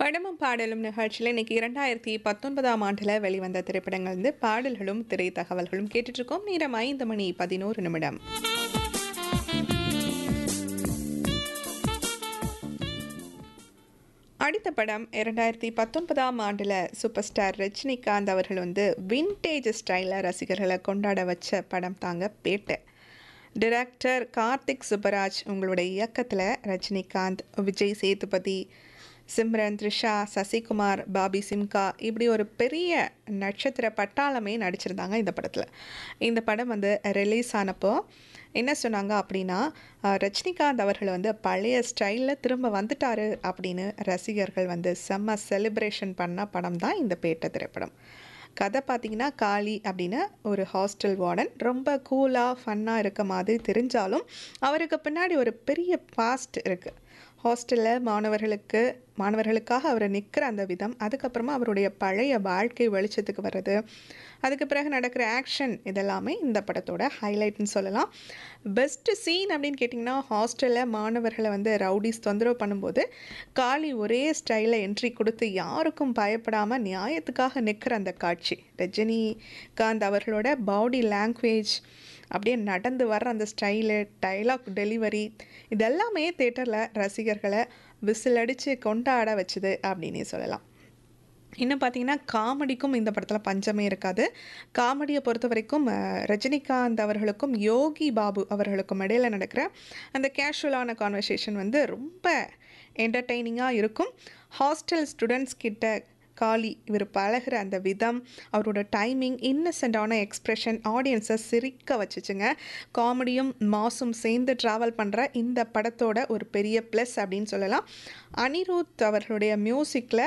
படமும் பாடலும் நிகழ்ச்சியில் இன்னைக்கு இரண்டாயிரத்தி பத்தொன்பதாம் ஆண்டில் வெளிவந்த திரைப்படங்கள் வந்து பாடல்களும் திரை தகவல்களும் கேட்டுட்டு இருக்கோம் நேரம் ஐந்து மணி பதினோரு நிமிடம் அடுத்த படம் இரண்டாயிரத்தி பத்தொன்பதாம் ஆண்டில் சூப்பர் ஸ்டார் ரஜினிகாந்த் அவர்கள் வந்து வின்டேஜ் ஸ்டைலில் ரசிகர்களை கொண்டாட வச்ச படம் தாங்க பேட்டை டிரெக்டர் கார்த்திக் சுப்பராஜ் உங்களுடைய இயக்கத்தில் ரஜினிகாந்த் விஜய் சேதுபதி சிம்ரன் த்ரிஷா சசிகுமார் பாபி சிம்கா இப்படி ஒரு பெரிய நட்சத்திர பட்டாளமே நடிச்சிருந்தாங்க இந்த படத்தில் இந்த படம் வந்து ரிலீஸ் ஆனப்போ என்ன சொன்னாங்க அப்படின்னா அஹ், ரஜினிகாந்த் அவர்கள் வந்து பழைய ஸ்டைலில் திரும்ப வந்துட்டாரு அப்படின்னு ரசிகர்கள் வந்து செம்ம செலிப்ரேஷன் பண்ண படம் தான் இந்த பேட்ட திரைப்படம் கதை பார்த்தீங்கன்னா காளி அப்படின்னு ஒரு ஹாஸ்டல் வார்டன் ரொம்ப கூலாக ஃபன்னாக இருக்க மாதிரி தெரிஞ்சாலும் அவருக்கு பின்னாடி ஒரு பெரிய பாஸ்ட் இருக்குது ஹாஸ்டலில் மாணவர்களுக்கு மாணவர்களுக்காக அவர் நிற்கிற அந்த விதம் அதுக்கப்புறமா அவருடைய பழைய வாழ்க்கை வெளிச்சத்துக்கு வர்றது அதுக்கு பிறகு நடக்கிற ஆக்ஷன் இதெல்லாமே இந்த படத்தோட ஹைலைட்னு சொல்லலாம் பெஸ்ட்டு சீன் அப்படின்னு கேட்டிங்கன்னா ஹாஸ்டலில் மாணவர்களை வந்து ரவுடிஸ் தொந்தரவு பண்ணும்போது காளி ஒரே ஸ்டைலில் என்ட்ரி கொடுத்து யாருக்கும் பயப்படாமல் நியாயத்துக்காக நிற்கிற அந்த காட்சி ரஜினிகாந்த் அவர்களோட பாடி லாங்குவேஜ் அப்படியே நடந்து வர்ற அந்த ஸ்டைலு டைலாக் டெலிவரி இதெல்லாமே தேட்டரில் ரசிகர்களை விசில் அடித்து கொண்டாட வச்சுது அப்படின்னே சொல்லலாம் இன்னும் பார்த்தீங்கன்னா காமெடிக்கும் இந்த படத்தில் பஞ்சமே இருக்காது காமெடியை பொறுத்த வரைக்கும் அஹ், ரஜினிகாந்த் அவர்களுக்கும் யோகி பாபு அவர்களுக்கும் இடையில் நடக்கிற அந்த கேஷுவலான கான்வர்சேஷன் வந்து ரொம்ப என்டர்டெய்னிங்காக இருக்கும் ஹாஸ்டல் ஸ்டூடெண்ட்ஸ் கிட்ட காளி இவர் பழகுற அந்த விதம் அவரோட டைமிங் இன்னசென்டான எக்ஸ்ப்ரெஷன் ஆடியன்ஸை சிரிக்க வச்சுச்சுங்க காமெடியும் மாசும் சேர்ந்து ட்ராவல் பண்ணுற இந்த படத்தோட ஒரு பெரிய ப்ளஸ் அப்படின்னு சொல்லலாம் அனிருத் அவர்களுடைய மியூசிக்கில்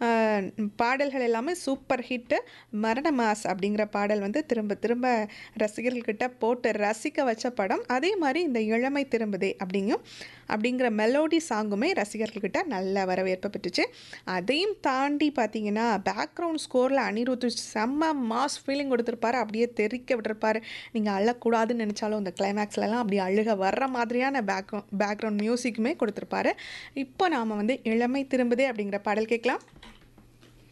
பாடல்கள் எல்லாமே சூப்பர் ஹிட்டு மரண மாஸ் அப்படிங்கிற பாடல் வந்து திரும்ப திரும்ப ரசிகர்கள்கிட்ட போட்டு ரசிக்க வச்ச படம் அதே மாதிரி இந்த இளமை திரும்புதே அப்படிங்கும் அப்படிங்கிற மெலோடி சாங்குமே ரசிகர்கள்கிட்ட நல்ல வரவேற்பு பெற்றுச்சு அதையும் தாண்டி பார்த்தீங்கன்னா பேக்ரவுண்ட் ஸ்கோரில் அனிருத் செம்ம மாஸ் ஃபீலிங் கொடுத்துருப்பாரு அப்படியே தெறிக்க விட்டுருப்பாரு நீங்கள் அழக்கூடாதுன்னு நினச்சாலும் இந்த கிளைமேக்ஸ்லலாம் அப்படி அழுக வர்ற மாதிரியான பேக்ரவுண்ட் பேக்ரவுண்ட் மியூசிக்குமே கொடுத்துருப்பாரு இப்போ நாம் வந்து இளமை திரும்புதே அப்படிங்கிற பாடல் கேட்கலாம்